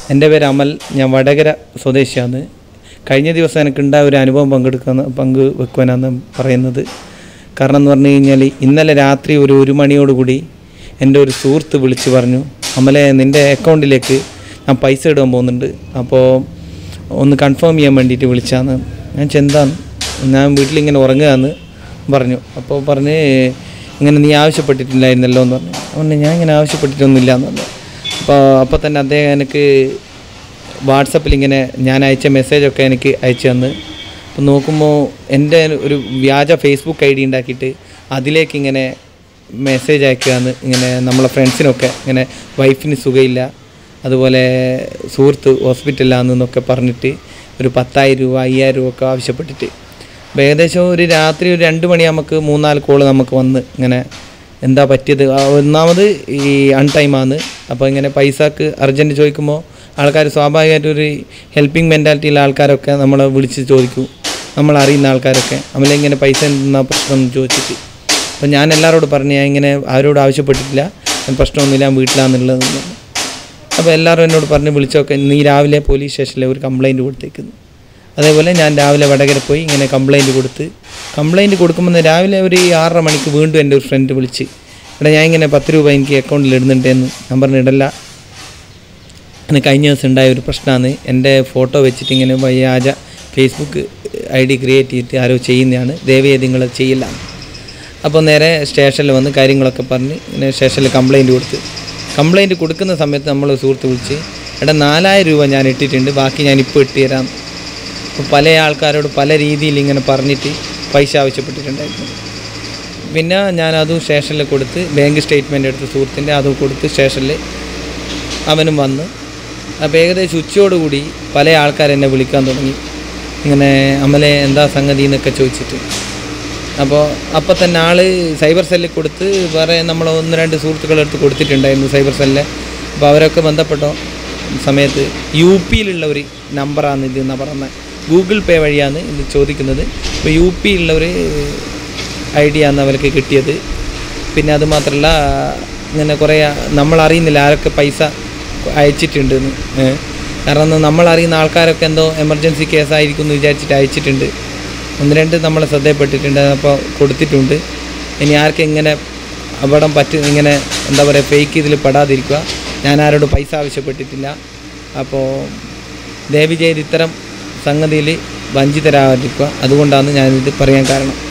എൻ്റെ പേര് അമൽ ഞാൻ വടകര സ്വദേശിയാണ് കഴിഞ്ഞ ദിവസം എനിക്കുണ്ടായ ഒരു അനുഭവം പങ്കെടുക്കുന്ന പങ്ക് വെക്കുവാനാണ് പറയുന്നത് കാരണം എന്ന് പറഞ്ഞു കഴിഞ്ഞാൽ ഇന്നലെ രാത്രി ഒരു ഒരു മണിയോടുകൂടി എൻ്റെ ഒരു സുഹൃത്ത് വിളിച്ച് പറഞ്ഞു അമലെ നിൻ്റെ അക്കൗണ്ടിലേക്ക് ഞാൻ പൈസ ഇടാൻ പോകുന്നുണ്ട് അപ്പോൾ ഒന്ന് കൺഫേം ചെയ്യാൻ വേണ്ടിയിട്ട് വിളിച്ചാന്ന് ഞാൻ ചെന്താന്ന് ഞാൻ വീട്ടിലിങ്ങനെ ഉറങ്ങുകയെന്ന് പറഞ്ഞു അപ്പോൾ പറഞ്ഞ് ഇങ്ങനെ നീ ആവശ്യപ്പെട്ടിട്ടില്ലായിരുന്നല്ലോ എന്ന് പറഞ്ഞു അതുകൊണ്ട് ഞാൻ ഇങ്ങനെ ആവശ്യപ്പെട്ടിട്ടൊന്നുമില്ല എന്ന് പറഞ്ഞു അപ്പോൾ അപ്പോൾ തന്നെ അദ്ദേഹം എനിക്ക് വാട്സപ്പിൽ ഇങ്ങനെ ഞാൻ അയച്ച മെസ്സേജൊക്കെ എനിക്ക് അയച്ചു തന്ന് അപ്പോൾ നോക്കുമ്പോൾ എൻ്റെ ഒരു വ്യാജ ഫേസ്ബുക്ക് ഐ ഡി ഉണ്ടാക്കിയിട്ട് അതിലേക്ക് ഇങ്ങനെ മെസ്സേജ് അയക്കുകയാണ് ഇങ്ങനെ നമ്മളെ ഫ്രണ്ട്സിനൊക്കെ ഇങ്ങനെ വൈഫിന് സുഖമില്ല അതുപോലെ സുഹൃത്ത് ഹോസ്പിറ്റലിലാണെന്നൊക്കെ പറഞ്ഞിട്ട് ഒരു പത്തായിരം രൂപ അയ്യായിരം രൂപ ഒക്കെ ആവശ്യപ്പെട്ടിട്ട് അപ്പോൾ ഏകദേശം ഒരു രാത്രി ഒരു രണ്ട് മണി നമുക്ക് മൂന്നാല് കോള് നമുക്ക് വന്ന് ഇങ്ങനെ എന്താ പറ്റിയത് ആ ഒന്നാമത് ഈ അൺടൈമാണ് അപ്പോൾ ഇങ്ങനെ പൈസക്ക് അർജൻറ്റ് ചോദിക്കുമ്പോൾ ആൾക്കാർ സ്വാഭാവികമായിട്ട് ഒരു ഹെൽപ്പിംഗ് മെൻറ്റാലിറ്റിയിലെ ആൾക്കാരൊക്കെ നമ്മളെ വിളിച്ച് ചോദിക്കും നമ്മൾ അറിയുന്ന ആൾക്കാരൊക്കെ നമ്മളെ ഇങ്ങനെ പൈസ എന്തെന്നാ പ്രശ്നം എന്ന് ചോദിച്ചിട്ട് അപ്പോൾ ഞാൻ എല്ലാവരോടും പറഞ്ഞു ഞാൻ ഇങ്ങനെ ആരോടും ആവശ്യപ്പെട്ടിട്ടില്ല ഞാൻ പ്രശ്നമൊന്നുമില്ല ഞാൻ വീട്ടിലാണെന്നുള്ളത് അപ്പോൾ എല്ലാവരും എന്നോട് പറഞ്ഞ് വിളിച്ചൊക്കെ നീ രാവിലെ പോലീസ് സ്റ്റേഷനിൽ ഒരു കംപ്ലൈൻറ്റ് കൊടുത്തേക്കുന്നു അതേപോലെ ഞാൻ രാവിലെ വടകര പോയി ഇങ്ങനെ കംപ്ലൈൻറ്റ് കൊടുത്ത് കംപ്ലൈൻറ്റ് കൊടുക്കുമ്പോൾ രാവിലെ ഒരു ആറര മണിക്ക് വീണ്ടും എൻ്റെ ഒരു ഫ്രണ്ട് വിളിച്ച് എടാ ഞാൻ ഇങ്ങനെ പത്ത് രൂപ എനിക്ക് അക്കൗണ്ടിൽ ഇടുന്നുണ്ടെന്ന് ഞാൻ പറഞ്ഞു ഇടല്ല അങ്ങനെ കഴിഞ്ഞ ദിവസം ഉണ്ടായ ഒരു പ്രശ്നമാണ് എൻ്റെ ഫോട്ടോ വെച്ചിട്ട് ഇങ്ങനെ വ്യാജ ഫേസ്ബുക്ക് ഐ ഡി ക്രിയേറ്റ് ചെയ്തിട്ട് ആരോ ചെയ്യുന്നതാണ് ദയവേത് നിങ്ങൾ ചെയ്യില്ല അപ്പോൾ നേരെ സ്റ്റേഷനിൽ വന്ന് കാര്യങ്ങളൊക്കെ പറഞ്ഞ് ഇങ്ങനെ സ്റ്റേഷനിൽ കംപ്ലൈൻറ്റ് കൊടുത്ത് കംപ്ലൈൻറ്റ് കൊടുക്കുന്ന സമയത്ത് നമ്മൾ സുഹൃത്ത് വിളിച്ച് എടാ നാലായിരം രൂപ ഞാൻ ഇട്ടിട്ടുണ്ട് ബാക്കി ഞാൻ ഇപ്പോൾ ഇട്ട് തരാം അപ്പോൾ പല ആൾക്കാരോട് പല രീതിയിൽ ഇങ്ങനെ പറഞ്ഞിട്ട് പൈസ ആവശ്യപ്പെട്ടിട്ടുണ്ടായിരുന്നു പിന്നെ ഞാൻ അതും സ്റ്റേഷനിൽ കൊടുത്ത് ബാങ്ക് സ്റ്റേറ്റ്മെൻറ്റ് എടുത്ത് സുഹൃത്തിൻ്റെ അതും കൊടുത്ത് സ്റ്റേഷനിൽ അവനും വന്ന് അപ്പോൾ ഏകദേശം ഉച്ചയോടുകൂടി പല ആൾക്കാർ എന്നെ വിളിക്കാൻ തുടങ്ങി ഇങ്ങനെ അമലെ എന്താ സംഗതി എന്നൊക്കെ ചോദിച്ചിട്ട് അപ്പോൾ അപ്പോൾ തന്നെ ആൾ സൈബർ സെല്ലിൽ കൊടുത്ത് വേറെ നമ്മൾ ഒന്ന് രണ്ട് സുഹൃത്തുക്കളെടുത്ത് കൊടുത്തിട്ടുണ്ടായിരുന്നു സൈബർ സെല്ലിൽ അപ്പോൾ അവരൊക്കെ ബന്ധപ്പെട്ടോ സമയത്ത് യു പിയിലുള്ള ഒരു നമ്പറാണ് ഇത് എന്നാണ് പറയുന്നത് ഗൂഗിൾ പേ വഴിയാണ് ഇത് ചോദിക്കുന്നത് അപ്പോൾ യു പിയിലുള്ള ഒരു ഐഡിയ ആണ് അവർക്ക് കിട്ടിയത് പിന്നെ അത് മാത്രമല്ല ഇങ്ങനെ കുറേ നമ്മൾ അറിയുന്നില്ല ആരൊക്കെ പൈസ അയച്ചിട്ടുണ്ടെന്ന് ഏ. കാരണം നമ്മൾ അറിയുന്ന ആൾക്കാരൊക്കെ എന്തോ എമർജൻസി കേസായിരിക്കും എന്ന് വിചാരിച്ചിട്ട് അയച്ചിട്ടുണ്ട് ഒന്ന് രണ്ട് നമ്മളെ ശ്രദ്ധയപ്പെട്ടിട്ടുണ്ട് അപ്പോൾ കൊടുത്തിട്ടുണ്ട് ഇനി ആർക്കും ഇങ്ങനെ അപകടം പറ്റി ഇങ്ങനെ എന്താ പറയുക ഫേക്ക് ഇതിൽ പെടാതിരിക്കുക ഞാൻ ആരോട് പൈസ ആവശ്യപ്പെട്ടിട്ടില്ല അപ്പോൾ ദയവ് ചെയ്ത് ഇത്തരം സംഗതിയിൽ വഞ്ചിതരാകാതിരിക്കുക അതുകൊണ്ടാണ് ഞാനിത് പറയാൻ കാരണം